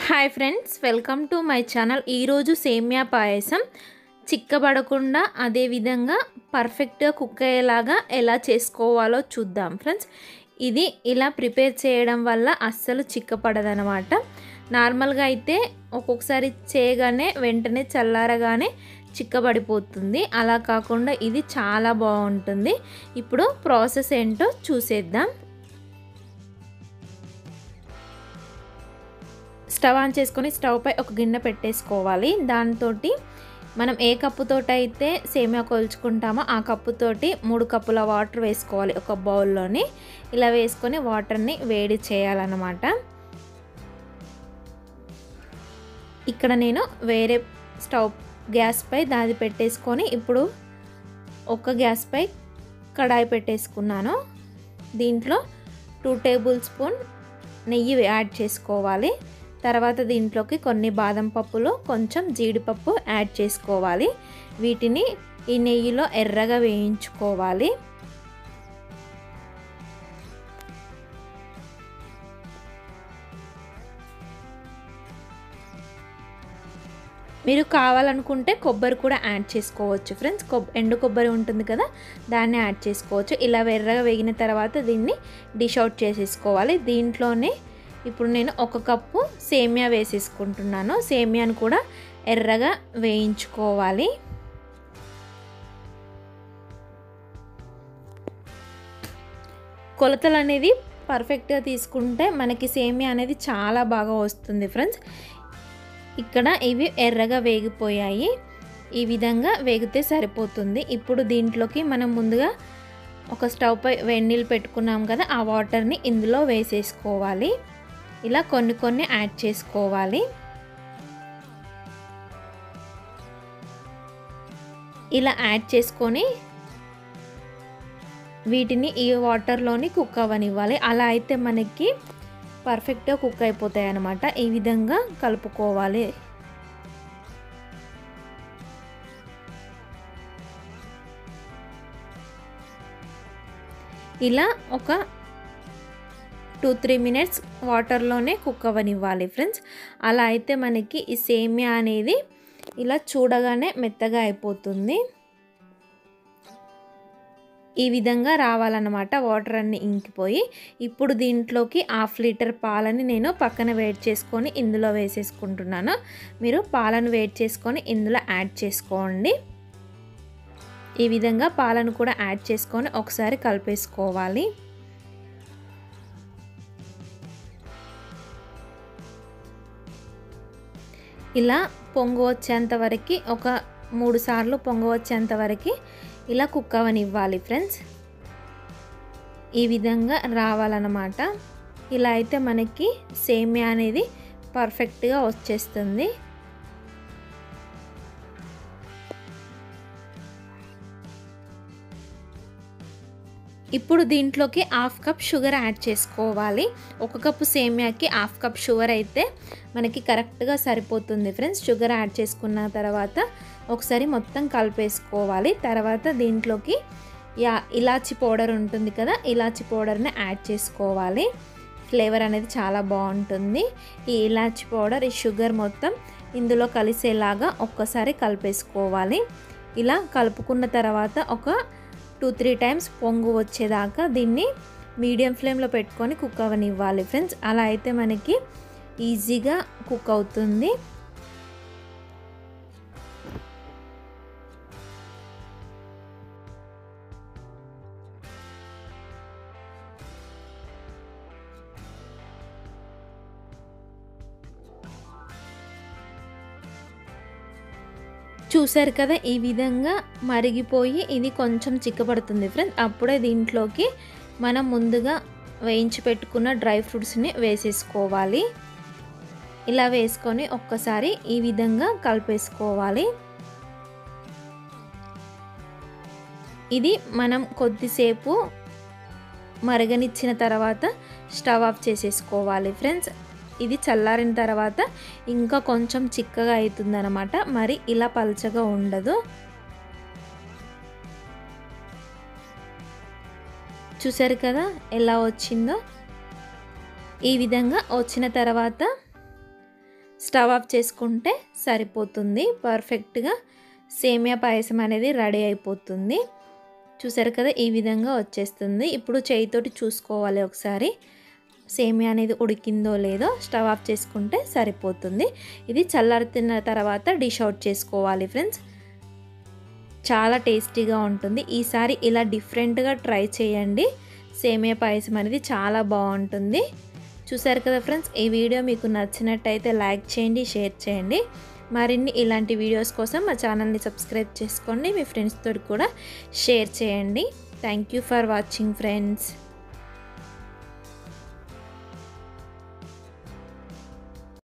hi friends welcome to my channel ఈరోజు సేమియా పాయసం చిక్కబడకుండా అదేవిధంగా పర్ఫెక్ట్గా కుక్ అయ్యేలాగా ఎలా చేసుకోవాలో చూద్దాం ఫ్రెండ్స్ ఇది ఇలా ప్రిపేర్ చేయడం వల్ల అస్సలు చిక్కపడదనమాట నార్మల్గా అయితే ఒక్కొక్కసారి చేయగానే వెంటనే చల్లారగానే చిక్కబడిపోతుంది అలా కాకుండా ఇది చాలా బాగుంటుంది ఇప్పుడు ప్రాసెస్ ఏంటో చూసేద్దాం స్టవ్ ఆన్ చేసుకొని స్టవ్ పై ఒక గిన్నె పెట్టేసుకోవాలి దాంతో మనం ఏ కప్పుతోటి అయితే సేమియా కొలుచుకుంటామో ఆ కప్పుతోటి మూడు కప్పుల వాటర్ వేసుకోవాలి ఒక బౌల్లోని ఇలా వేసుకొని వాటర్ని వేడి చేయాలన్నమాట ఇక్కడ నేను వేరే స్టవ్ గ్యాస్ పై దాది పెట్టేసుకొని ఇప్పుడు ఒక గ్యాస్ పై కడాయి పెట్టేసుకున్నాను దీంట్లో టూ టేబుల్ స్పూన్ నెయ్యి యాడ్ చేసుకోవాలి తర్వాత దీంట్లోకి కొన్ని బాదం పప్పులు కొంచెం జీడిపప్పు యాడ్ చేసుకోవాలి వీటిని ఈ నెయ్యిలో ఎర్రగా వేయించుకోవాలి మీరు కావాలనుకుంటే కొబ్బరి కూడా యాడ్ చేసుకోవచ్చు ఫ్రెండ్స్ కొబ్ ఎండు కొబ్బరి ఉంటుంది కదా దాన్ని యాడ్ చేసుకోవచ్చు ఇలా ఎర్రగా వేగిన తర్వాత దీన్ని డిష్ అవుట్ చేసేసుకోవాలి దీంట్లోనే ఇప్పుడు నేను ఒక కప్పు సేమియా వేసేసుకుంటున్నాను సేమియాను కూడా ఎర్రగా వేయించుకోవాలి కొలతలు అనేది పర్ఫెక్ట్గా తీసుకుంటే మనకి సేమియా అనేది చాలా బాగా వస్తుంది ఫ్రెండ్స్ ఇక్కడ ఇవి ఎర్రగా వేగిపోయాయి ఈ విధంగా వేగితే సరిపోతుంది ఇప్పుడు దీంట్లోకి మనం ముందుగా ఒక స్టవ్ పై వెన్నీళ్ళు పెట్టుకున్నాం కదా ఆ వాటర్ని ఇందులో వేసేసుకోవాలి ఇలా కొన్ని కొన్ని యాడ్ చేసుకోవాలి ఇలా యాడ్ చేసుకొని వీటిని ఈ వాటర్లోని కుక్ అవ్వనివ్వాలి అలా అయితే మనకి పర్ఫెక్ట్గా కుక్ అయిపోతాయి అన్నమాట ఈ విధంగా కలుపుకోవాలి ఇలా ఒక టూ త్రీ మినిట్స్ వాటర్లోనే కుక్ అవ్వనివ్వాలి ఫ్రెండ్స్ అలా అయితే మనకి ఈ సేమియా అనేది ఇలా చూడగానే మెత్తగా అయిపోతుంది ఈ విధంగా రావాలన్నమాట వాటర్ అన్ని ఇంకిపోయి ఇప్పుడు దీంట్లోకి హాఫ్ లీటర్ పాలని నేను పక్కన వేడి చేసుకొని ఇందులో వేసేసుకుంటున్నాను మీరు పాలను వేడి చేసుకొని ఇందులో యాడ్ చేసుకోండి ఈ విధంగా పాలను కూడా యాడ్ చేసుకొని ఒకసారి కలిపేసుకోవాలి ఇలా పొంగు వచ్చేంత వరకు ఒక మూడు సార్లు పొంగు వచ్చేంత వరకు ఇలా కుక్ అవనివ్వాలి ఫ్రెండ్స్ ఈ విధంగా రావాలన్నమాట ఇలా అయితే మనకి సేమియా అనేది పర్ఫెక్ట్గా వచ్చేస్తుంది ఇప్పుడు దీంట్లోకి హాఫ్ కప్ షుగర్ యాడ్ చేసుకోవాలి ఒక కప్పు సేమియాకి హాఫ్ కప్ షుగర్ అయితే మనకి కరెక్ట్గా సరిపోతుంది ఫ్రెండ్స్ షుగర్ యాడ్ చేసుకున్న తర్వాత ఒకసారి మొత్తం కలిపేసుకోవాలి తర్వాత దీంట్లోకి యా ఇలాచి పౌడర్ ఉంటుంది కదా ఇలాచి పౌడర్ని యాడ్ చేసుకోవాలి ఫ్లేవర్ అనేది చాలా బాగుంటుంది ఈ ఇలాచి పౌడర్ ఈ షుగర్ మొత్తం ఇందులో కలిసేలాగా ఒక్కసారి కలిపేసుకోవాలి ఇలా కలుపుకున్న తర్వాత ఒక టూ త్రీ టైమ్స్ పొంగు వచ్చేదాకా దీన్ని మీడియం ఫ్లేమ్లో పెట్టుకొని కుక్ అవ్వనివ్వాలి ఫ్రెండ్స్ అలా అయితే మనకి ఈజీగా కుక్ అవుతుంది చూసారు కదా ఈ విధంగా మరిగిపోయి ఇది కొంచెం చిక్కబడుతుంది ఫ్రెండ్స్ అప్పుడే దీంట్లోకి మనం ముందుగా వేయించి పెట్టుకున్న డ్రై ఫ్రూట్స్ని వేసేసుకోవాలి ఇలా వేసుకొని ఒక్కసారి ఈ విధంగా కలిపేసుకోవాలి ఇది మనం కొద్దిసేపు మరగనిచ్చిన తర్వాత స్టవ్ ఆఫ్ చేసేసుకోవాలి ఫ్రెండ్స్ ఇది చల్లారిన తర్వాత ఇంకా కొంచెం చిక్కగా అవుతుందన్నమాట మరి ఇలా పల్చగా ఉండదు చూసారు కదా ఎలా వచ్చిందో ఈ విధంగా వచ్చిన తర్వాత స్టవ్ ఆఫ్ చేసుకుంటే సరిపోతుంది పర్ఫెక్ట్గా సేమియా పాయసం అనేది రెడీ అయిపోతుంది చూసారు కదా ఈ విధంగా వచ్చేస్తుంది ఇప్పుడు చేయితోటి చూసుకోవాలి ఒకసారి సేమియా అనేది ఉడికిందో లేదో స్టవ్ ఆఫ్ చేసుకుంటే సరిపోతుంది ఇది చల్లారుతున్న తర్వాత డిష్ అవుట్ చేసుకోవాలి ఫ్రెండ్స్ చాలా టేస్టీగా ఉంటుంది ఈసారి ఇలా డిఫరెంట్గా ట్రై చేయండి సేమియా పాయసం అనేది చాలా బాగుంటుంది చూసారు కదా ఫ్రెండ్స్ ఈ వీడియో మీకు నచ్చినట్టయితే లైక్ చేయండి షేర్ చేయండి మరిన్ని ఇలాంటి వీడియోస్ కోసం మా ఛానల్ని సబ్స్క్రైబ్ చేసుకోండి మీ ఫ్రెండ్స్తో కూడా షేర్ చేయండి thank you for watching friends